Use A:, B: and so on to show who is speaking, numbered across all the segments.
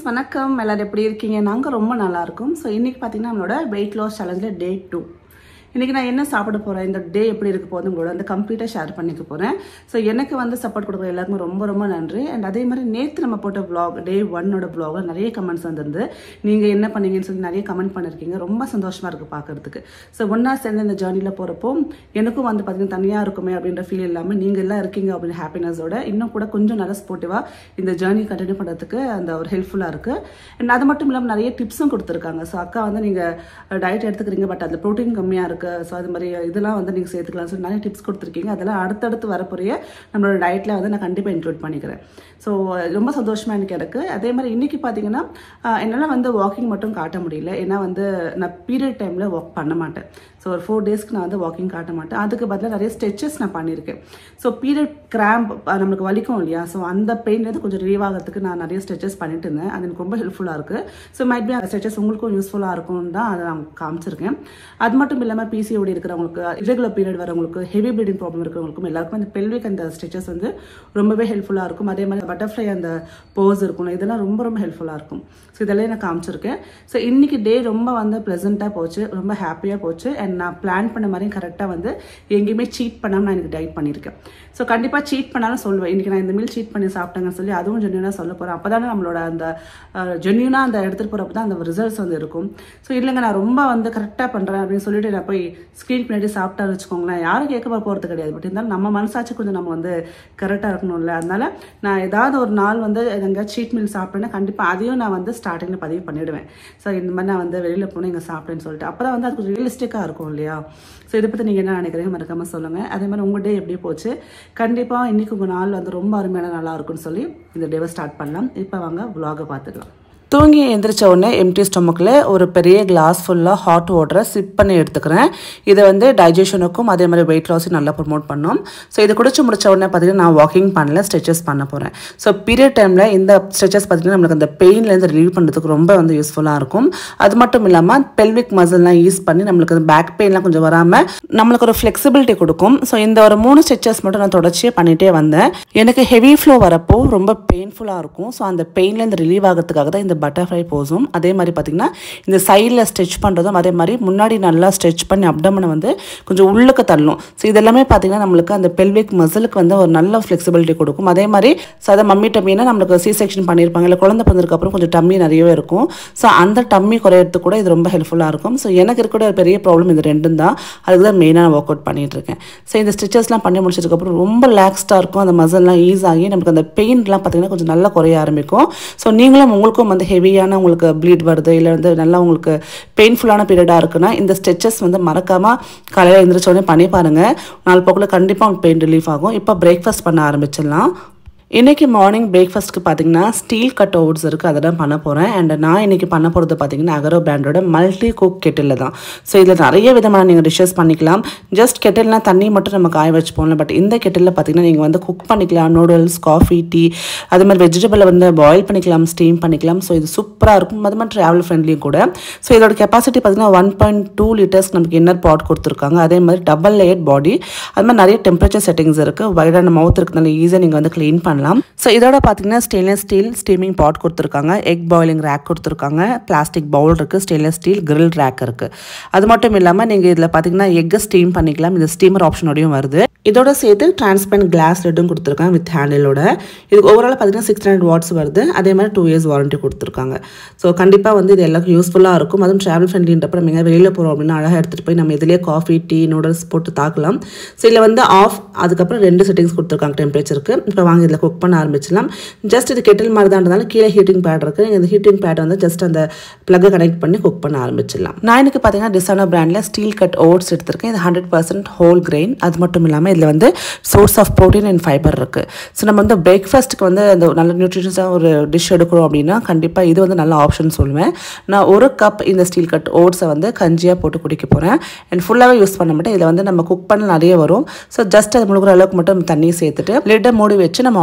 A: friends வணக்கம் எல்லாரும் எப்படி இருக்கீங்க நாங்கள் ரொம்ப நல்லா இருக்கோம் ஸோ இன்னைக்கு பார்த்தீங்கன்னா நம்மளோட வெயிட் லாஸ் சேலஞ்சில் டே டூ இன்னைக்கு நான் என்ன சாப்பிட போகிறேன் இந்த டே எப்படி இருக்க போகுது உங்களோட வந்து கம்ப்ளீட்டாக ஷேர் பண்ணிக்க போகிறேன் ஸோ எனக்கு வந்து சப்போர்ட் கொடுக்குற எல்லாருக்கும் ரொம்ப ரொம்ப நன்றி அண்ட் அதே மாதிரி நேற்று நம்ம போட்ட vlog டே ஒன்னோட vlogல நிறைய கமெண்ட்ஸ் வந்திருந்து நீங்கள் என்ன பண்ணீங்கன்னு சொல்லி நிறைய கமெண்ட் பண்ணியிருக்கீங்க ரொம்ப சந்தோஷமாக இருக்குது பார்க்கறதுக்கு ஸோ ஒன்றா சேர்ந்து இந்த ஜேர்னியில் போகிறப்போ எனக்கும் வந்து பார்த்தீங்கன்னா தனியாக இருக்குமே அப்படின்ற ஃபீல் இல்லாமல் நீங்கள் எல்லாம் இருக்கீங்க அப்படின்னு ஹாப்பினஸோட இன்னும் கூட கொஞ்சம் நல்லா ஸ்போர்ட்டிவாக இந்த ஜேர்னி கண்டினியூ பண்ணுறதுக்கு அந்த ஒரு ஹெல்ப்ஃபுல்லாக இருக்குது அண்ட் அது மட்டும் இல்லாமல் நிறைய டிப்ஸும் கொடுத்துருக்காங்க ஸோ அக்கா வந்து நீங்கள் டயட் எடுத்துக்கிறீங்க பட் அதில் ப்ரோட்டீன் கம்மியாக இருக்குது ஸோ அது மாதிரி இதெல்லாம் வந்து நீங்கள் சேர்த்துக்கலாம் சொல்லி நிறைய டிப்ஸ் கொடுத்துருக்கீங்க அதெல்லாம் அடுத்தடுத்து வரப்போறிய நம்மளோட டயட்டில் வந்து நான் கண்டிப்பாக இன்க்ளூட் பண்ணிக்கிறேன் ஸோ ரொம்ப சந்தோஷமாக எனக்கு எனக்கு அதே மாதிரி இன்றைக்கி பார்த்தீங்கன்னா ஆஹ், என்னால் வந்து வாக்கிங் மட்டும் காட்ட முடியல ஏன்னா வந்து நான் பீரியட் டைமில் வாக் பண்ண மாட்டேன் ஸோ ஒரு ஃபோர் டேஸ்க்கு நான் வந்து வாக்கிங் காட்ட மாட்டேன் அதுக்கு பதிலாக நிறைய ஸ்ட்ரெச்சஸ் நான் பண்ணியிருக்கேன் ஸோ பீரியட் கிராம்ப் நம்மளுக்கு வலிக்கும் இல்லையா ஸோ அந்த பெயின்லேருந்து கொஞ்சம் ரிலீவ் ஆகிறதுக்கு நான் நிறைய ஸ்ட்ரெச்சஸ் பண்ணிட்டு இருந்தேன் அது எனக்கு ரொம்ப ஹெல்ப்ஃபுல்லாக இருக்குது ஸோ மைட் பி அந்த ஸ்ட்ரெச்சஸ் உங்களுக்கும் யூஸ்ஃபுல்லாக இருக்கும்னு தான் அதை நான் காமிச்சிருக்கேன் அது மட்டும் இல்லாமல் பிசிஓடி இருக்கிறவங்களுக்கு இரெகுலர் பீரியட் வரவங்களுக்கு ஹெவி ப்ளீடிங் ப்ராப்ளம் இருக்கிறவங்களுக்கும் எல்லாருக்கும் அந்த பெல்விக் அந்த ஸ்ட்ரெச்சஸ் வந்து ரொம்பவே ஹெல்ப்ஃபுல்லாக இருக்கும் அதே மாதிரி பட்டர்ஃப்ளை அந்த போஸ் இருக்கும் இதெல்லாம் ரொம்ப ரொம்ப ஹெல்ப்ஃபுல்லாக இருக்கும் ஸோ இதெல்லாம் நான் காமிச்சிருக்கேன் ஸோ இன்னைக்கு டே ரொம்ப வந்து ப்ளசண்ட்டாக போச்சு ரொம்ப ஹாப்பியாக போச்சு அண்ட் நான் பிளான் பண்ண மாதிரியும் கரெக்டாக வந்து எங்கேயுமே சீட் பண்ணாமல் நான் எனக்கு டயட் பண்ணியிருக்கேன் ஸோ கண்டிப்பாக சீட் பண்ணாலும் சொல்லுவேன் இன்னைக்கு நான் இந்த மீல் சீட் பண்ணி சாப்பிட்டேங்கன்னு சொல்லி அதுவும் ஜென்யூனாக சொல்ல போகிறேன் அப்போ தானே நம்மளோட அந்த ஜென்யூனாக அந்த எடுத்துகிட்டு போகிறப்ப தான் அந்த ரிசல்ட்ஸ் வந்து இருக்கும் ஸோ இல்லைங்க நான் ரொம்ப வந்து கரெக்டாக பண்ணுறேன் அப்படின்னு சொல்லிட்டு நான் போய் ஸ்க்ரீன் பின்னாடி சாப்பிட்டான்னு வச்சுக்கோங்களேன் யாரும் கேட்க போகிறது கிடையாது பட் இருந்தாலும் நம்ம மனசாச்சு கொஞ்சம் நம்ம வந்து கரெக்டாக இருக்கணும்ல அதனால நான் ஏதாவது ஒரு நாள் வந்து எங்கேயாவது சீட் மீல் சாப்பிட்டேன்னா கண்டிப்பாக அதையும் நான் வந்து ஸ்டார்டிங்கில் பதிவு பண்ணிவிடுவேன் ஸோ இந்த மாதிரி நான் வந்து வெளியில் போனேன் இங்கே சாப்பிட்டேன்னு சொல்லிட்டு அப்போ தான் வந்து அது கொஞ்சம் ரியலிஸ்டிக்காக இருக்கும் இல்லையா ஸோ இதை பற்றி நீங்கள் என்ன நினைக்கிறீங்க மறக்காம சொல்லுங்கள் அதே மாதிரி உங்கள் டே எப்படி போச்சு கண்டிப்பாக இன்னைக்கு உங்கள் நாள் வந்து ரொம்ப அருமையான நல்லா இருக்கும்னு சொல்லி இந்த டேவை ஸ்டார்ட் பண்ணலாம் இப்போ வாங்க vlog-அ பார்த்துக்கலாம் தூங்கி எந்திரிச்ச உடனே எம்டி ஸ்டொமக்கில் ஒரு பெரிய கிளாஸ் ஃபுல்லாக ஹாட் வாட்டரை சிப் பண்ணி எடுத்துக்கிறேன் இதை வந்து டைஜஷனுக்கும் அதே மாதிரி வெயிட் லாஸும் நல்லா ப்ரொமோட் பண்ணும் ஸோ இது குடிச்சு முடிச்ச உடனே பார்த்தீங்கன்னா நான் வாக்கிங் பண்ணல ஸ்ட்ரெச்சஸ் பண்ண போகிறேன் ஸோ பீரியட் டைமில் இந்த ஸ்ட்ரெச்சஸ் பார்த்தீங்கன்னா நம்மளுக்கு அந்த பெயின்லேருந்து ரிலீவ் பண்ணுறதுக்கு ரொம்ப வந்து யூஸ்ஃபுல்லாக இருக்கும் அது மட்டும் இல்லாமல் பெல்விக் மசில்லாம் யூஸ் பண்ணி நம்மளுக்கு அந்த பேக் பெயின்லாம் கொஞ்சம் வராமல் நம்மளுக்கு ஒரு ஃப்ளெக்சிபிலிட்டி கொடுக்கும் ஸோ இந்த ஒரு மூணு ஸ்ட்ரெச்சஸ் மட்டும் நான் தொடர்ச்சியாக பண்ணிகிட்டே வந்தேன் எனக்கு ஹெவி ஃப்ளோ வரப்போ ரொம்ப பெயின்ஃபுல்லாக இருக்கும் ஸோ அந்த பெயின்லேருந்து ரிலீவ் ஆகிறதுக்காக தான் இந்த பட்டர்ஃப்ளை போஸும் அதே மாதிரி பார்த்திங்கன்னா இந்த சைடில் ஸ்ட்ரெச் பண்ணுறதும் அதே மாதிரி முன்னாடி நல்லா ஸ்ட்ரெச் பண்ணி அப்டமனை வந்து கொஞ்சம் உள்ளுக்கு தள்ளும் ஸோ இதெல்லாமே பார்த்திங்கன்னா நம்மளுக்கு அந்த பெல்விக் மசிலுக்கு வந்து ஒரு நல்ல ஃப்ளெக்சிபிலிட்டி கொடுக்கும் அதே மாதிரி ஸோ அதை மம்மி டம்மினா நம்மளுக்கு சி செக்ஷன் பண்ணியிருப்பாங்க இல்லை குழந்தை பிறந்ததுக்கப்புறம் கொஞ்சம் டம்மி நிறையவே இருக்கும் ஸோ அந்த டம்மி குறையிறதுக்கு கூட இது ரொம்ப ஹெல்ப்ஃபுல்லாக இருக்கும் ஸோ எனக்கு இருக்கிற ஒரு பெரிய ப்ராப்ளம் இது ரெண்டும் தான் அதுக்கு தான் மெயினாக நான் ஒர்க் அவுட் பண்ணிட்டு இருக்கேன் ஸோ இந்த ஸ்டிச்சஸ்லாம் பண்ணி முடிச்சதுக்கப்புறம் ரொம்ப ரிலாக்ஸ்டாக இருக்கும் அந்த மசில்லாம் ஈஸ் ஆகி நமக்கு அந்த பெயின்லாம் பார்த்தீங்கன்னா கொஞ்சம் நல்லா குறைய ஆரம்பிக்கும் ஸோ நீங்களும் உங்களுக்கும் வந்து ஹெவியான உங்களுக்கு ப்ளீட் வருது இல்லை வந்து நல்லா உங்களுக்கு பெயின்ஃபுல்லான பீரியடாக இருக்குன்னா இந்த ஸ்ட்ரெச்சஸ் வந்து மறக்காமல் காலையில் எழுந்திரிச்ச உடனே பண்ணி பாருங்கள் நாள் போக்கில் கண்டிப்பாக உங்களுக்கு பெயின் ரிலீஃப் ஆகும் இப்போ பிரேக்ஃபாஸ்ட் பண்ண ஆரம்பிச்சிடலாம் இன்றைக்கி மார்னிங் பிரேக்ஃபாஸ்ட்க்கு பார்த்தீங்கன்னா ஸ்டீல் கட் ஓட்ஸ் இருக்குது அதை தான் பண்ண போகிறேன் அண்ட் நான் இன்றைக்கி பண்ண போகிறது பார்த்தீங்கன்னா அகரோ பிராண்டோட மல்டி குக் கெட்டில் தான் ஸோ இதில் நிறைய விதமான நீங்கள் டிஷ்ஷஸ் பண்ணிக்கலாம் ஜஸ்ட் கெட்டில்னால் தண்ணி மட்டும் நம்ம காய வச்சு போகலாம் பட் இந்த கெட்டிலில் பார்த்தீங்கன்னா நீங்கள் வந்து குக் பண்ணிக்கலாம் நூடுல்ஸ் காஃபி டீ அது மாதிரி வெஜிடபிளை வந்து பாயில் பண்ணிக்கலாம் ஸ்டீம் பண்ணிக்கலாம் ஸோ இது சூப்பராக இருக்கும் அது மாதிரி ட்ராவல் ஃப்ரெண்ட்லியும் கூட ஸோ இதோட கெப்பாசிட்டி பார்த்தீங்கன்னா ஒன் பாயிண்ட் டூ லிட்டர்ஸ் நமக்கு இன்னர் பாட் கொடுத்துருக்காங்க அதே மாதிரி டபுள் லேயர் பாடி அது மாதிரி நிறைய டெம்பரேச்சர் செட்டிங்ஸ் இருக்குது வைடான மவுத் இருக்கிறதுனால ஈஸியாக நீங்கள் வந்து க்ளீன் பண்ணலாம் ஸோ இதோட பார்த்தீங்கன்னா ஸ்டெயின்லெஸ் ஸ்டீல் ஸ்டீமிங் பாட் கொடுத்துருக்காங்க எக் பாயிலிங் ரேக் கொடுத்துருக்காங்க பிளாஸ்டிக் பவுல் இருக்குது ஸ்டெயின்லெஸ் ஸ்டீல் grill ரேக் இருக்குது அது மட்டும் இல்லாமல் நீங்கள் இதில் பார்த்தீங்கன்னா எக்கை ஸ்டீம் பண்ணிக்கலாம் இது ஸ்டீமர் ஆப்ஷனோடையும் வருது இதோட சேர்த்து டிரான்ஸ்பரண்ட் கிளாஸ் லெட்டும் கொடுத்துருக்காங்க வித் ஹேண்டிலோட இதுக்கு ஓவரால் பார்த்தீங்கன்னா சிக்ஸ் ஹண்ட்ரட் வாட்ஸ் வருது அதே மாதிரி டூ இயர்ஸ் வாரண்ட்டி கொடுத்துருக்காங்க ஸோ கண்டிப்பாக வந்து இது எல்லாருக்கும் யூஸ்ஃபுல்லாக இருக்கும் அதுவும் ட்ராவல் ஃப்ரெண்ட்லின்றப்ப நம்ம எங்கே வெளியில் போகிறோம் அப்படின்னா அழகாக எடுத்துகிட்டு போய் நம்ம இதிலே காஃபி டீ நூடுல்ஸ் போட்டு தாக்கலாம் ஸோ இதில் வந்து ஆஃப் அதுக்கப்புறம் ரெண்டு செட்டிங்ஸ் கொடுத்துருக்காங்க டெம்பரேச்சருக்கு இப்போ வாங்க இதில் குக் பண்ண ஆரம்பிச்சிடலாம் ஜஸ்ட் இது கெட்டில் மாதிரி தான் இருந்தாலும் கீழே ஹீட்டிங் பேட் இருக்குது இந்த ஹீட்டிங் பேட் வந்து ஜஸ்ட் அந்த ப்ளக்கை கனெக்ட் பண்ணி குக் பண்ண ஆரம்பிச்சிடலாம் நான் எனக்கு பார்த்தீங்கன்னா டிசானோ பிராண்டில் ஸ்டீல் கட் ஓட்ஸ் எடுத்திருக்கேன் இது ஹண்ட்ரட் பர்சன்ட் ஹோல் கிரெயின் அது மட்டும் இல்லாமல் இதில் வந்து source of protein and fibre இருக்குது ஸோ நம்ம வந்து பிரேக்ஃபாஸ்ட்டுக்கு வந்து அந்த நல்ல நியூட்ரிஷன்ஸாக ஒரு டிஷ் எடுக்கிறோம் அப்படின்னா கண்டிப்பாக இது வந்து நல்ல ஆப்ஷன் சொல்லுவேன் நான் ஒரு கப் இந்த ஸ்டீல் கட் ஓட்ஸை வந்து கஞ்சியாக போட்டு குடிக்க போகிறேன் அண்ட் ஃபுல்லாகவே யூஸ் பண்ண மாட்டேன் இதில் வந்து நம்ம குக் பண்ண நிறைய வரும் ஸோ ஜஸ்ட் அது முழுகிற அளவுக்கு மட்டும் தண்ணியை சேர்த்துட்டு லிட்டை மூடி வச்சு நம்ம ஆன்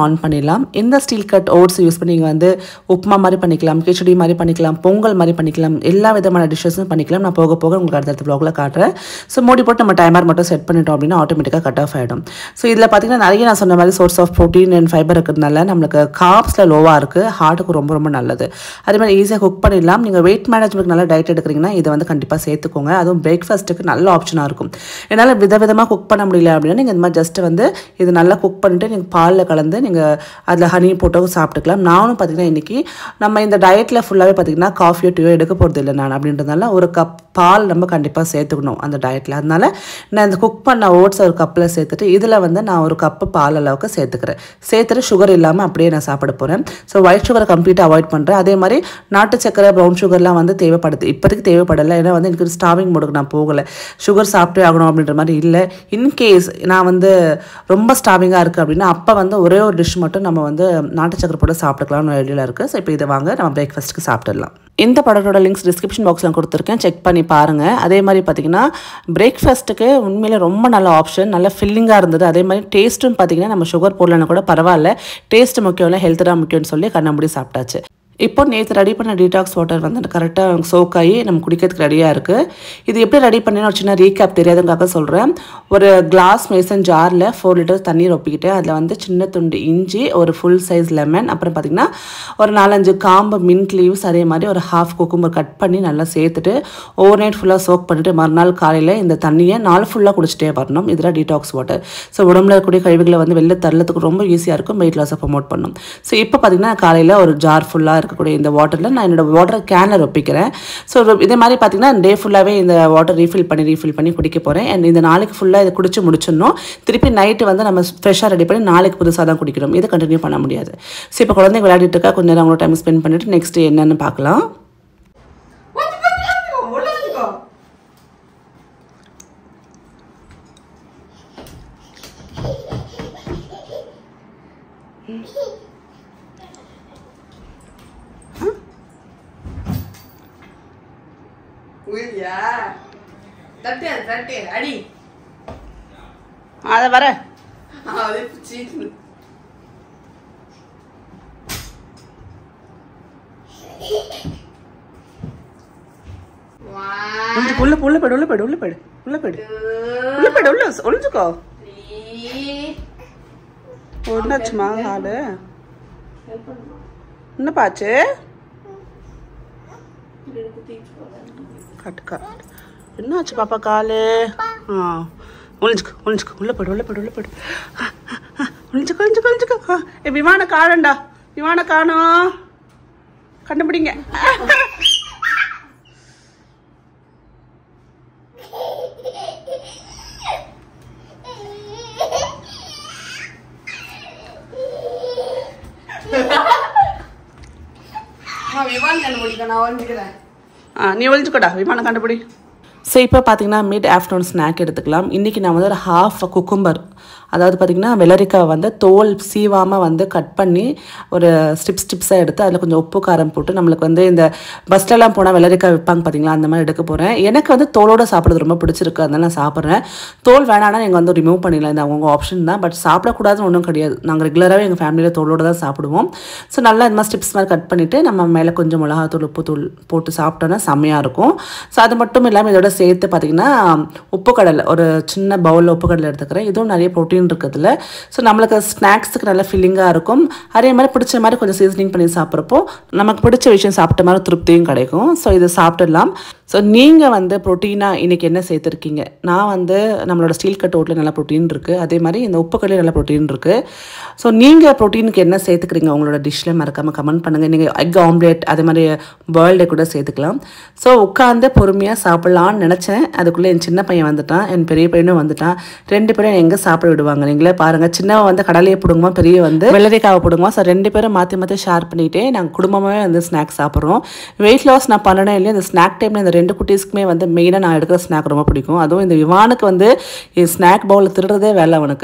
A: ஆன் பண்ணிடலாம் இந்த ஸ்டீல் கட் ஓட்ஸ் யூஸ் பண்ணி நீங்கள் வந்து உப்புமா மாதிரி பண்ணிக்கலாம் கிச்சடி மாதிரி பண்ணிக்கலாம் பொங்கல் மாதிரி பண்ணிக்கலாம் எல்லா விதமான டிஷ்ஷஸும் பண்ணிக்கலாம் நான் போக போக உங்களுக்கு அடுத்தடுத்த ப்ளாகில் காட்டுறேன் ஸோ மூடி போட்டு நம்ம டைமர் மட்டும் செட் பண்ணிட்டோம் அப்படின்னா ஆட்டோமேட்டிக்காக கட் ஆஃப் ஆகிடும் ஸோ இதில் பார்த்தீங்கன்னா நிறைய நான் சொன்ன மாதிரி source of protein and fibre இருக்கிறதுனால நம்மளுக்கு காப்ஸில் லோவாக இருக்குது ஹார்ட்டுக்கு ரொம்ப ரொம்ப நல்லது அதே மாதிரி ஈஸியாக குக் பண்ணிடலாம் நீங்கள் வெயிட் மேனேஜ்மெண்ட் நல்லா டயட் எடுக்கிறீங்கன்னா இதை வந்து கண்டிப்பாக சேர்த்துக்கோங்க அதுவும் பிரேக்ஃபாஸ்ட்டுக்கு நல்ல ஆப்ஷனாக இருக்கும் என்னால் விதவிதமாக குக் பண்ண முடியல அப்படின்னா நீங்கள் இந்த மாதிரி ஜஸ்ட் வந்து இது நல்லா குக் பண்ணிட்டு நீங்கள் பாலில் கலந்து நீங்கள் அதில் ஹனி போட்டு சாப்பிட்டுக்கலாம் நானும் பார்த்தீங்கன்னா இன்றைக்கி நம்ம இந்த டயட்டில் ஃபுல்லாகவே பார்த்தீங்கன்னா காஃபியோ டீயோ எடுக்க போகிறது இல்லை நான் அப்படின்றதுனால ஒரு கப் பால் நம்ம கண்டிப்பாக சேர்த்துக்கணும் அந்த டயட்டில் அதனால நான் இந்த குக் பண்ண ஓட்ஸ் ஒரு கப்பில் சேர்த்துட்டு இதில் வந்து நான் ஒரு கப்பு பால் அளவுக்கு சேர்த்துக்கிறேன் சேர்த்துட்டு சுகர் இல்லாமல் அப்படியே நான் சாப்பிட போகிறேன் ஸோ ஒயிட் சுகரை கம்ப்ளீட்டாக அவாய்ட் பண்ணுறேன் அதே மாதிரி நாட்டு சக்கரை ப்ரௌன் சுகர்லாம் வந்து தேவைப்படுது இப்போதைக்கு தேவைப்படலை ஏன்னா வந்து எனக்கு ஸ்டாவிங் மோடுக்கு நான் போகலை சுகர் சாப்பிட்டே ஆகணும் அப்படின்ற மாதிரி இல்லை இன்கேஸ் நான் வந்து ரொம்ப ஸ்டாவிங்காக இருக்குது அப்படின்னா அப்போ வந்து ஒரே ஒரு டிஷ் மட்டும் நம்ம வந்து நாட்டு சக்கரை போட்டு சாப்பிட்டுக்கலாம்னு ஐடியாவில் இருக்குது ஸோ இப்போ இதை வாங்க நம்ம பிரேக்ஃபாஸ்ட்டுக்கு சாப்பிட்டுடலாம் இந்த ப்ராடக்ட்டோட லிங்க்ஸ் டிஸ்கிரிப்ஷன் பாக்ஸில் கொடுத்துருக்கேன் செக் பண்ணி பாருங்கள் அதே மாதிரி பார்த்தீங்கன்னா பிரேக்ஃபாஸ்ட்டுக்கு உண்மையிலே ரொம்ப நல்ல ஆப்ஷன் நல்ல ஃபில்லிங்காக இருந்தது அதே மாதிரி டேஸ்ட்டும் பார்த்தீங்கன்னா நம்ம சுகர் போடலன்னா கூட பரவாயில்ல டேஸ்ட் முக்கியம் இல்லை ஹெல்த்து தான் முக்கியம்னு சொல்லி கண்ணாமூடி சாப்பிட்டாச்சு இப்போ நேற்று ரெடி பண்ண டீடாக்ஸ் வாட்டர் வந்து கரெக்டாக சோக் ஆகி நம்ம குடிக்கிறதுக்கு ரெடியாக இருக்குது இது எப்படி ரெடி பண்ணேன்னு ஒரு சின்ன ரீகேப் தெரியாதுங்காக சொல்கிறேன் ஒரு கிளாஸ் மேசன் ஜாரில் ஃபோர் லிட்டர்ஸ் தண்ணி ரொப்பிக்கிட்டு அதில் வந்து சின்ன துண்டு இஞ்சி ஒரு ஃபுல் சைஸ் லெமன் அப்புறம் பார்த்திங்கன்னா ஒரு நாலஞ்சு காம்பு மின்ட் லீவ்ஸ் அதே மாதிரி ஒரு ஹாஃப் குக்கும்பர் கட் பண்ணி நல்லா சேர்த்துட்டு ஓவர் நைட் ஃபுல்லாக சோக் பண்ணிவிட்டு மறுநாள் காலையில் இந்த தண்ணியை நாள் ஃபுல்லாக குடிச்சிட்டே வரணும் இதில் டீடாக்ஸ் வாட்டர் ஸோ உடம்புல இருக்கக்கூடிய கழிவுகளை வந்து வெளில தள்ளத்துக்கு ரொம்ப ஈஸியாக இருக்கும் வெயிட் லாஸை ப்ரொமோட் பண்ணும் ஸோ இப்போ பார்த்திங்கன்னா காலையில் ஒரு ஜார் ஃபுல்லாக இருக்கக்கூடிய இந்த வாட்டரில் நான் என்னோட வாட்டர் கேனில் ரொப்பிக்கிறேன் ஸோ இதே மாதிரி பார்த்தீங்கன்னா டே ஃபுல்லாகவே இந்த வாட்டர் ரீஃபில் பண்ணி ரீஃபில் பண்ணி குடிக்க போகிறேன் அண்ட் இந்த நாளைக்கு ஃபுல்லாக இதை குடிச்சு முடிச்சிடணும் திருப்பி நைட்டு வந்து நம்ம ஃப்ரெஷ்ஷாக ரெடி பண்ணி நாளைக்கு புதுசாக தான் குடிக்கணும் இதை கண்டினியூ பண்ண முடியாது ஸோ இப்போ குழந்தைங்க விளையாடிட்டு இருக்கா கொஞ்சம் நேரம் அவங்களோட டைம் ஸ்பெண்ட் பண்ணிட்டு நெக்ஸ்ட் என்னன்னு பார்க்கலாம்
B: உயிரியா தட்டு அது தட்டு அடி
A: அதை வர
B: அது பிடிச்சி
A: உள்ள உள்ள போயிடு உள்ள போயிடு உள்ள போயிடு உள்ள போயிடு உள்ள போயிடு உள்ள ஒளிஞ்சுக்கோ ஒன்னாச்சுமா ஆளு என்னப்பாச்சு காட்டு காட்டு என்னாச்சு பாப்பா காலு ஆ ஒளிஞ்சுக்கு ஒளிஞ்சுக்கு உள்ள போயிடு உள்ள போயிடு உள்ள போயிடு ஆ, ஆ, ஆ, ஒளிஞ்சுக்கு ஒளிஞ்சுக்கு ஒளிஞ்சுக்கு ஆ, ஏ விமான காணண்டா விமான காணோம் கண்டுபிடிங்க
B: நான் விவான் கண்டுபிடிக்க நான் வந்துக்கிறேன்
A: ஆ நீ ஒளிஞ்சுக்கோடா விமானம் கண்டுபிடி ஸோ இப்போ பார்த்தீங்கன்னா மிட் ஆஃப்டர்நூன் ஸ்நாக் எடுத்துக்கலாம் இன்றைக்கி நான் வந்து ஒரு ஹாஃப் குக்கும்பர் அதாவது பார்த்திங்கன்னா வெள்ளரிக்காய் வந்து தோல் சீவாமல் வந்து கட் பண்ணி ஒரு ஸ்டிப்ஸ் ஸ்டிப்ஸாக எடுத்து அதில் கொஞ்சம் உப்பு காரம் போட்டு நம்மளுக்கு வந்து இந்த பஸ்லலாம் போனால் வெள்ளரிக்காய் விற்பாங்க பார்த்தீங்களா அந்த மாதிரி எடுக்க போகிறேன் எனக்கு வந்து தோலோட சாப்பிட்றது ரொம்ப பிடிச்சிருக்கு அதனால நான் சாப்பிட்றேன் தோல் வேணான்னா நீங்கள் வந்து ரிமூவ் பண்ணிடலாம் இது அவங்க ஆப்ஷன் தான் பட் சாப்பிடக்கூடாதுன்னு ஒன்றும் கிடையாது நாங்கள் ரெகுலராகவே எங்கள் ஃபேமிலியில் தோலோட தான் சாப்பிடுவோம் ஸோ நல்லா இந்த மாதிரி ஸ்டிப்ஸ் மாதிரி கட் பண்ணிவிட்டு நம்ம மேலே கொஞ்சம் மிளகாத்தூள் உப்புத்தூள் போட்டு சாப்பிட்டோன்னா செம்மையாக இருக்கும் ஸோ அது மட்டும் இல்லாமல் இதோட சேர்த்து பார்த்திங்கன்னா உப்பு கடலை ஒரு சின்ன பவுலில் உப்பு கடலை எடுத்துக்கிறேன் இதுவும் நிறைய ப்ரோட்டீன் இருக்குதுல ஸோ நம்மளுக்கு ஸ்நாக்ஸுக்கு நல்ல ஃபில்லிங்காக இருக்கும் அதே மாதிரி பிடிச்ச மாதிரி கொஞ்சம் சீசனிங் பண்ணி சாப்பிட்றப்போ நமக்கு பிடிச்ச விஷயம் சாப்பிட்ட மாதிரி திருப்தியும் கிடைக்கும் ஸோ இதை சாப்பிட்டுடலாம் ஸோ நீங்கள் வந்து ப்ரோட்டீனாக இன்றைக்கி என்ன சேர்த்துருக்கீங்க நான் வந்து நம்மளோட ஸ்டீல் கட் ஓட்டில் நல்ல ப்ரோட்டீன் இருக்குது அதே மாதிரி இந்த உப்பு கடலையில் நல்ல ப்ரோட்டீன் இருக்குது ஸோ நீங்கள் ப்ரோட்டீனுக்கு என்ன சேர்த்துக்கிறீங்க உங்களோட டிஷ்ஷில் மறக்காமல் கமெண்ட் பண்ணுங்கள் நீங்கள் எக் ஆம்லேட் அதே மாதிரி பாயில்டே கூட சேர்த்துக்கலாம் ஸோ உட்காந்து பொறுமையாக சாப்பிட்லான்னு நினச்சேன் அதுக்குள்ளே என் சின்ன பையன் வந்துட்டான் என் பெரிய பையனும் வந்துட்டான் ரெண்டு பேரும் எங்கே சாப்பிட விடுவாங்க நீங்களே பாருங்கள் சின்னவன் வந்து கடலையை பிடுங்குமா பெரிய வந்து வெள்ளரிக்காவை பிடுங்குமா ஸோ ரெண்டு பேரும் மாற்றி மாற்றி ஷேர் பண்ணிகிட்டே நாங்கள் குடும்பமாகவே வந்து ஸ்நாக்ஸ் சாப்பிட்றோம் வெயிட் லாஸ் நான் பண்ணணும் இல்லையா இந்த ஸ்நாக் டைமில் இந்த ரெண்டு குட்டீஸ்க்குமே வந்து மெயினாக நான் எடுக்கிற ஸ்நாக் ரொம்ப பிடிக்கும் அதுவும் இந்த விவானுக்கு வந்து ஸ்நாக் பவுலில் திருடுறதே வேலை அவனுக்கு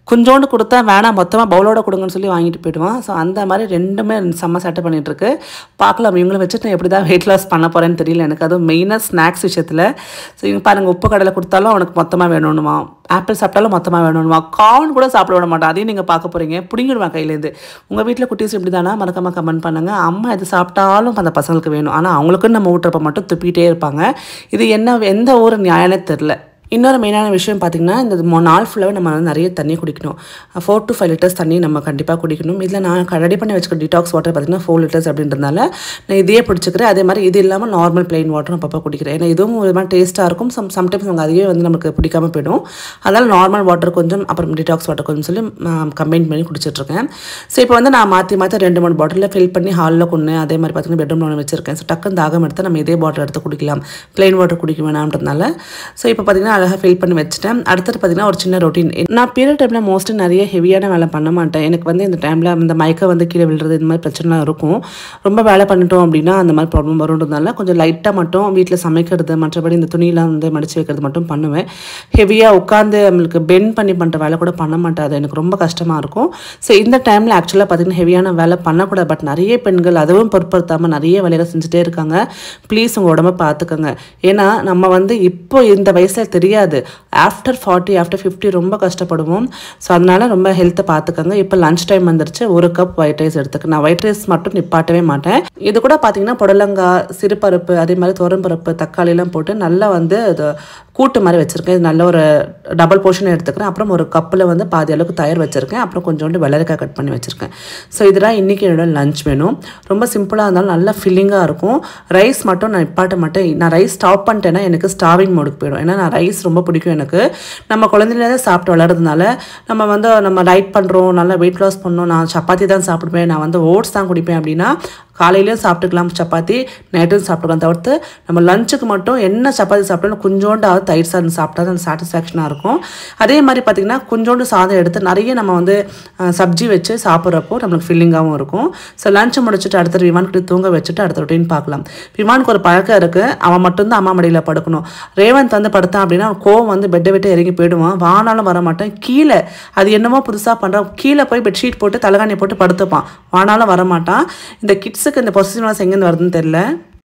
A: கொஞ்சோண்டு கொடுத்தா வேணாம் மொத்தமாக பவுலோட கொடுங்கன்னு சொல்லி வாங்கிட்டு போயிடுவான் ஸோ அந்த மாதிரி ரெண்டுமே செம்ம செட்டப் பண்ணிட்டு இருக்கு பார்க்கலாம் இவங்களை வச்சுட்டு நான் எப்படி தான் வெயிட் லாஸ் பண்ண போகிறேன்னு தெரியல எனக்கு அதுவும் மெயினாக ஸ்நாக்ஸ் விஷயத்தில் ஸோ இவங்க பாருங்கள் உப்பு கடலை கொடுத்தாலும் அவனுக்கு மொத்தமாக வேணும்னுமா ஆப்பிள் சாப்பிட்டாலும் மொத்தமாக வேணும்னுமா கார்ன் கூட சாப்பிட விட மாட்டான் அதையும் நீங்கள் பார்க்க போகிறீங்க பிடிங்கிடுவான் கையிலேருந்து உங்கள் வீட்டில் குட்டீஸ் இப்படி தானா மறக்காம கமெண்ட் பண்ணுங்க அம்மா எது சாப்பிட்டாலும் அந்த பசங்களுக்கு வேணும் ஆனால் அவங்களுக்குன்னு நம்ம ஊட்டுறப்ப மட்டும் துப்பிட்டே இருப்பாங்க இது என்ன எந்த ஊர் நியாயம்னே தெரில இன்னொரு மெயினான விஷயம் பார்த்திங்கன்னா இந்த மொ- நாள் ஃபுல்லாகவே நம்ம வந்து நிறைய தண்ணி குடிக்கணும் ஃபோர் to ஃபைவ் லிட்டர்ஸ் தண்ணி நம்ம கண்டிப்பாக குடிக்கணும் இதில் நான் ரெடி பண்ணி வச்சுக்க டிடாக்ஸ் வாட்டர் பார்த்திங்கன்னா ஃபோர் லிட்டர்ஸ் அப்படின்றதுனால நான் இதையே பிடிச்சிக்கிறேன் அதே மாதிரி இது இல்லாமல் நார்மல் plain வாட்டரும் அப்பப்போ குடிக்கிறேன் ஏன்னா இதுவும் ஒரு மாதிரி டேஸ்ட்டாக இருக்கும் சம் சம்டைம்ஸ் நமக்கு அதுவே வந்து நமக்கு பிடிக்காம போயிடும் அதனால் நார்மல் வாட்டர் கொஞ்சம் அப்புறம் டிடாக்ஸ் வாட்டர் கொஞ்சம் சொல்லி கம்பைன் பண்ணி குடிச்சிட்ருக்கேன் ஸோ இப்போ வந்து நான் மாற்றி மாற்றி ரெண்டு மூணு பாட்டிலில் ஃபில் பண்ணி ஹாலில் கொண்டு அதே மாதிரி பார்த்தீங்கன்னா பெட்ரூமில் ஒன்று வச்சிருக்கேன் ஸோ டக்குன்னு தாகம் எடுத்து நம்ம இதே பாட்டில் எடுத்து குடிக்கலாம் plain வாட்டர் குடிக்க வேணாம்ன்றதுனால ஸோ இப்போ பார்த்தீங்கன்னா அழகாக ஃபில் பண்ணி வச்சுட்டேன் அடுத்தது பார்த்தீங்கன்னா ஒரு சின்ன ரொட்டீன் நான் பீரியட் டைமில் மோஸ்ட்லி நிறைய ஹெவியான வேலை பண்ண மாட்டேன் எனக்கு வந்து இந்த டைமில் இந்த மயக்க வந்து கீழே விழுறது இந்த மாதிரி பிரச்சனைலாம் இருக்கும் ரொம்ப வேலை பண்ணிட்டோம் அப்படின்னா அந்த மாதிரி ப்ராப்ளம் வரும்ன்றதுனால கொஞ்சம் லைட்டாக மட்டும் வீட்டில் சமைக்கிறது மற்றபடி இந்த துணியெல்லாம் வந்து மடிச்சு வைக்கிறது மட்டும் பண்ணுவேன் ஹெவியாக உட்காந்து நம்மளுக்கு பெண்ட் பண்ணி பண்ணுற வேலை கூட பண்ண மாட்டேன் அது எனக்கு ரொம்ப கஷ்டமாக இருக்கும் ஸோ இந்த டைமில் ஆக்சுவலாக பார்த்தீங்கன்னா ஹெவியான வேலை பண்ணக்கூடாது பட் நிறைய பெண்கள் அதுவும் பொருட்படுத்தாமல் நிறைய வேலைகள் செஞ்சுட்டே இருக்காங்க ப்ளீஸ் உங்கள் உடம்ப பார்த்துக்கோங்க ஏன்னா நம்ம வந்து இப்போ இந்த வயசில் தெரியாது ஆஃப்டர் ஃபார்ட்டி ஆஃப்டர் ஃபிஃப்டி ரொம்ப கஷ்டப்படுவோம் ஸோ அதனால ரொம்ப ஹெல்த்தை பார்த்துக்கோங்க இப்போ லஞ்ச் டைம் வந்துருச்சு ஒரு கப் ஒயிட் ரைஸ் எடுத்துக்க நான் ஒயிட் ரைஸ் மட்டும் நிப்பாட்டவே மாட்டேன் இது கூட பார்த்தீங்கன்னா புடலங்காய் சிறுபருப்பு அதே மாதிரி துவரம்பருப்பு தக்காளிலாம் போட்டு நல்லா வந்து இது கூட்டு மாதிரி வச்சுருக்கேன் இது நல்ல ஒரு டபுள் போர்ஷன் எடுத்துக்கிறேன் அப்புறம் ஒரு கப்பில் வந்து பாதி அளவுக்கு தயிர் வச்சுருக்கேன் அப்புறம் கொஞ்சோண்டு வெள்ளரிக்காய் கட் பண்ணி வச்சுருக்கேன் ஸோ இதெல்லாம் இன்றைக்கி என்னோட லஞ்ச் வேணும் ரொம்ப சிம்பிளாக இருந்தாலும் நல்லா ஃபில்லிங்காக இருக்கும் ரைஸ் மட்டும் நான் நிப்பாட்ட மாட்டேன் நான் ரைஸ் ஸ்டாப் பண்ணிட்டேன்னா எனக்கு ஸ்டாவிங் மோடுக்கு போயிடும் ஏன்னா நான் ரைஸ் ரொம்ப பிடிக்கும் எனக்கு நம்ம குழந்தைலேருந்து சாப்பிட்டு வளர்றதுனால நம்ம வந்து நம்ம டைட் பண்ணுறோம் நல்லா வெயிட் லாஸ் பண்ணோம் நான் சப்பாத்தி தான் சாப்பிடுவேன் நான் வந்து ஓட்ஸ் தான் குடிப்பேன் அப்படின்னா காலையிலேயும் சாப்பிட்டுக்கலாம் சப்பாத்தி நைட்டும் சாப்பிட்டுக்கலாம் தவிர்த்து நம்ம லஞ்சுக்கு மட்டும் என்ன சப்பாத்தி சாப்பிட்டாலும் கொஞ்சோண்டாவது தயிர் சாதம் சாப்பிட்டா தான் சாட்டிஸ்ஃபேக்ஷனாக இருக்கும் அதே மாதிரி பார்த்திங்கன்னா கொஞ்சோண்டு சாதம் எடுத்து நிறைய நம்ம வந்து அஹ், சப்ஜி வச்சு சாப்பிட்றப்போ நம்மளுக்கு ஃபில்லிங்காகவும் இருக்கும் ஸோ லஞ்ச் முடிச்சுட்டு அடுத்த விமான் கிட்ட தூங்க வச்சுட்டு அடுத்த ரொட்டீன் பார்க்கலாம் விமானுக்கு ஒரு பழக்கம் இருக்குது அவன் மட்டும்தான் அம்மா மடியில் படுக்கணும் ரேவந்த் வந்து படுத்தான் அப்படின்னா அவன் கோவம் வந்து பெட்டை விட்டு இறங்கி போயிடுவான் வானாலும் வர மாட்டேன் கீழே அது என்னமோ புதுசாக பண்ணுறான் கீழே போய் பெட்ஷீட் போட்டு தலைகாணி போட்டு படுத்துப்பான் வானாலும் வர மாட்டான் இந்த கிட்ஸுக்கு இந்த பொசிஷன் எங்கேருந்து வருதுன்னு தெரியல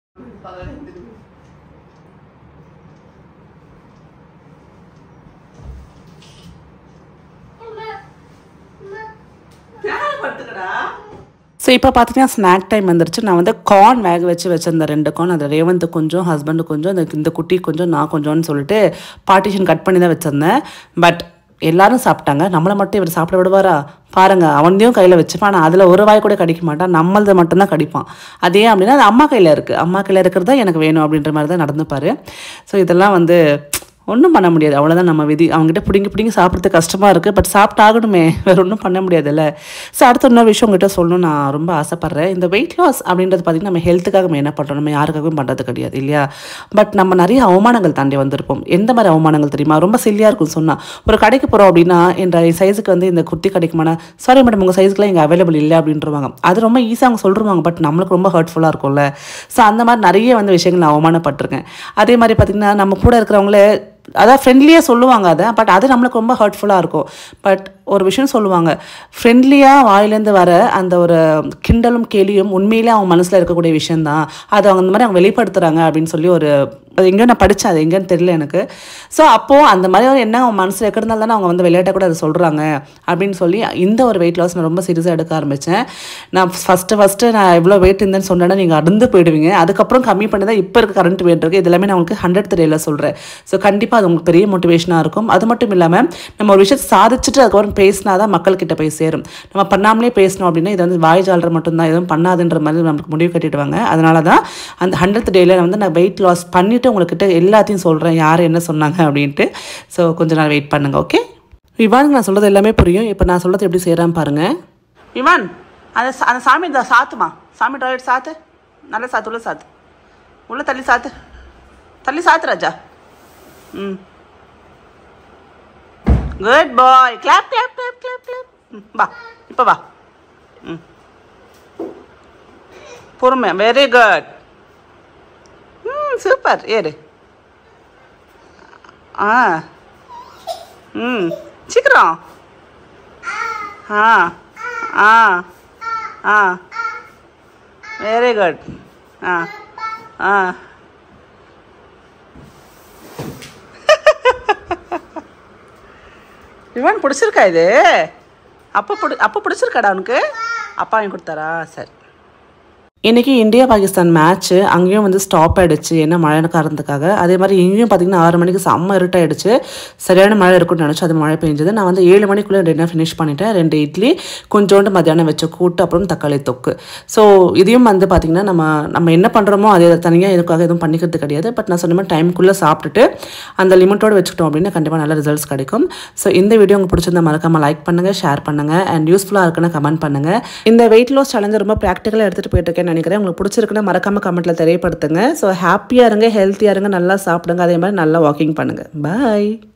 A: ஸோ இப்போ பார்த்தீங்கன்னா ஸ்நாக் டைம் வந்துருச்சு நான் வந்து கார்ன் வேக வச்சு வச்சிருந்தேன் ரெண்டு கார்ன் அது ரேவந்த் கொஞ்சம் ஹஸ்பண்டு கொஞ்சம் இந்த இந்த குட்டி கொஞ்சம் நான் கொஞ்சம்னு சொல்லிட்டு பார்ட்டிஷன் கட் பண்ணி தான் வச்சிருந்தேன் பட் எல்லாரும் சாப்பிட்டாங்க நம்மளை மட்டும் இவர் சாப்பிட விடுவாரா பாருங்க அவனையும் கையில் வச்சுப்பான் ஆனால் அதில் ஒரு வாய் கூட கடிக்க மாட்டான் நம்மளது மட்டும்தான் கடிப்பான் அதே அப்படின்னா அது அம்மா கையில் இருக்குது அம்மா கையில் இருக்கிறது தான் எனக்கு வேணும் அப்படின்ற மாதிரி தான் நடந்துப்பார் ஸோ இதெல்லாம் வந்து ஒன்றும் பண்ண முடியாது அவ்வளோதான் நம்ம விதி அவங்ககிட்ட பிடிங்கி பிடிங்கி சாப்பிட்றது கஷ்டமாக இருக்குது பட் சாப்பிட்டு ஆகணுமே வேறு ஒன்றும் பண்ண முடியாதுல்ல ஸோ அடுத்த இன்னொரு விஷயம் உங்ககிட்ட சொல்லணும்னு நான் ரொம்ப ஆசைப்பட்றேன் இந்த வெயிட் லாஸ் அப்படின்றது பார்த்திங்கன்னா நம்ம ஹெல்த்துக்காக நம்ம என்ன பண்ணுறோம் நம்ம யாருக்காகவும் பண்ணுறது கிடையாது இல்லையா பட் நம்ம நிறைய அவமானங்கள் தாண்டி வந்திருப்போம் எந்த மாதிரி அவமானங்கள் தெரியுமா ரொம்ப சில்லியாக இருக்கும் சொன்னால் ஒரு கடைக்கு போகிறோம் அப்படின்னா என்ற சைஸுக்கு வந்து இந்த குர்த்தி கிடைக்குமானா சாரி மேடம் உங்கள் சைஸ்க்குலாம் இங்கே அவைலபிள் இல்லை அப்படின்றவாங்க அது ரொம்ப ஈஸியாக அவங்க சொல்லிருவாங்க பட் நம்மளுக்கு ரொம்ப ஹர்ட்ஃபுல்லாக இருக்கும்ல ஸோ அந்த மாதிரி நிறைய வந்து விஷயங்கள் நான் அவமானப்பட்டிருக்கேன் அதே மாதிரி பார்த்திங்கன்னா நம்ம கூட இருக்கிறவங்களே அதான் ஃப்ரெண்ட்லியாக சொல்லுவாங்க அதை பட் அது நம்மளுக்கு ரொம்ப ஹர்ட்ஃபுல்லாக இருக்கும் பட் ஒரு விஷயம் சொல்லுவாங்க ஃப்ரெண்ட்லியாக வாயிலேருந்து வர அந்த ஒரு கிண்டலும் கேலியும் உண்மையிலே அவங்க மனசில் இருக்கக்கூடிய விஷயந்தான் அது அவங்க அந்த மாதிரி அவங்க வெளிப்படுத்துகிறாங்க அப்படின்னு சொல்லி ஒரு அது எங்கேயோ நான் படித்தேன் அது எங்கேன்னு தெரியல எனக்கு ஸோ அப்போது அந்த மாதிரி ஒரு என்ன அவங்க மனசில் இருக்கிறதுனால தானே அவங்க வந்து விளையாட்ட கூட அதை சொல்கிறாங்க அப்படின்னு சொல்லி இந்த ஒரு வெயிட் லாஸ் நான் ரொம்ப சீரியஸாக எடுக்க ஆரம்பித்தேன் நான் ஃபஸ்ட்டு ஃபஸ்ட்டு நான் எவ்வளோ வெயிட் இருந்தேன்னு சொன்னேன்னா நீங்கள் அடந்து போயிடுவீங்க அதுக்கப்புறம் கம்மி பண்ணி தான் இப்போ இருக்க கரண்ட் வெயிட் இருக்குது இது எல்லாமே நான் உங்களுக்கு ஹண்ட்ரட் த்ரீல சொல்கிறேன் ஸோ கண்டிப்பாக அது உங்களுக்கு பெரிய மோட்டிவேஷனாக இருக்கும் அது மட்டும் இல்லாமல் நம்ம ஒரு விஷயத்தை சாதிச்சுட்டு அதுக்கப்புறம் பேசினா தான் மக்கள்கிட்ட போய் சேரும் நம்ம பண்ணாமலே பேசணும் அப்படின்னா இது வந்து வாய் ஜாலர் மட்டும்தான் எதுவும் பண்ணாதுன்ற மாதிரி நமக்கு முடிவு கட்டிடுவாங்க அதனால தான் அந்த ஹண்ட்ரட் டேயில் வந்து நான் வெயிட் லாஸ் பண்ணிவிட்டு உங்கள்கிட்ட எல்லாத்தையும் சொல்கிறேன் யார் என்ன சொன்னாங்க அப்படின்ட்டு ஸோ கொஞ்ச நாள் வெயிட் பண்ணுங்க ஓகே விவானுக்கு நான் சொல்கிறது எல்லாமே புரியும் இப்போ நான் சொல்கிறது எப்படி செய்கிறான்னு பாருங்கள் விமான் அந்த சா- அந்த சாமி இந்த சாத்துமா சாமி டாய்லெட் சாத்து நல்லா சாத்து உள்ள சாத்து உள்ள தள்ளி சாத்து தள்ளி சாத்து ராஜா ம் good boy clap clap clap clap clap வா இப்போ வா ம் பொறுமை வெரி குட் ம் சூப்பர் ஏறு ஆ ம் சீக்கிரம் ஆ ஆ ஆ வெரி குட் ஆ ஆ இவன் பிடிச்சிருக்கா இது அப்போ பிடி அப்போ பிடிச்சிருக்காடா அவனுக்கு அப்பா வாங்கி கொடுத்தாரா சரி இன்றைக்கி இந்தியா பாகிஸ்தான் மேட்ச்சு அங்கேயும் வந்து ஸ்டாப் ஆகிடுச்சு என்ன மழை காரணத்துக்காக அதே மாதிரி இங்கேயும் பார்த்தீங்கன்னா ஆறு மணிக்கு செம்ம இருட்டாயிடுச்சு சரியான மழை இருக்கும்னு நினச்சி அது மழை பெஞ்சது நான் வந்து ஏழு மணிக்குள்ளே டின்னர் ஃபினிஷ் பண்ணிட்டேன் ரெண்டு இட்லி கொஞ்சோண்டு மத்தியானம் வச்ச கூட்டு அப்புறம் தக்காளி தொக்கு ஸோ இதையும் வந்து பார்த்திங்கன்னா நம்ம நம்ம என்ன பண்ணுறோமோ அதே தனியாக இதுக்காக எதுவும் பண்ணிக்கிறது கிடையாது பட் நான் சொன்ன மாதிரி டைமுக்குள்ளே சாப்பிட்டுட்டு அந்த லிமிட்டோடு வச்சுக்கிட்டோம் அப்படின்னா கண்டிப்பாக நல்ல ரிசல்ட்ஸ் கிடைக்கும் ஸோ இந்த வீடியோ உங்களுக்கு பிடிச்சிருந்தா மறக்காமல் லைக் பண்ணுங்கள் ஷேர் பண்ணுங்கள் அண்ட் யூஸ்ஃபுல்லாக இருக்குன்னு கமெண்ட் பண்ணுங்கள் இந்த வெயிட் லாஸ் சேலஞ்சை ரொம்ப ப்ராக்டிக்கலாக எடுத்துகிட்டு போயிட்டு இருக்கேன்னு நினைக்கிறேன் உங்களுக்கு பிடிச்சிருக்குன்னா மறக்காமல் கமெண்ட்டில் தெரியப்படுத்துங்க ஸோ ஹாப்பியாக இருங்க ஹெல்த்தியாக இருங்க நல்லா சாப்பிடுங்க அதே மாதிரி நல்லா வாக்கிங் பண்ணுங்கள் பாய்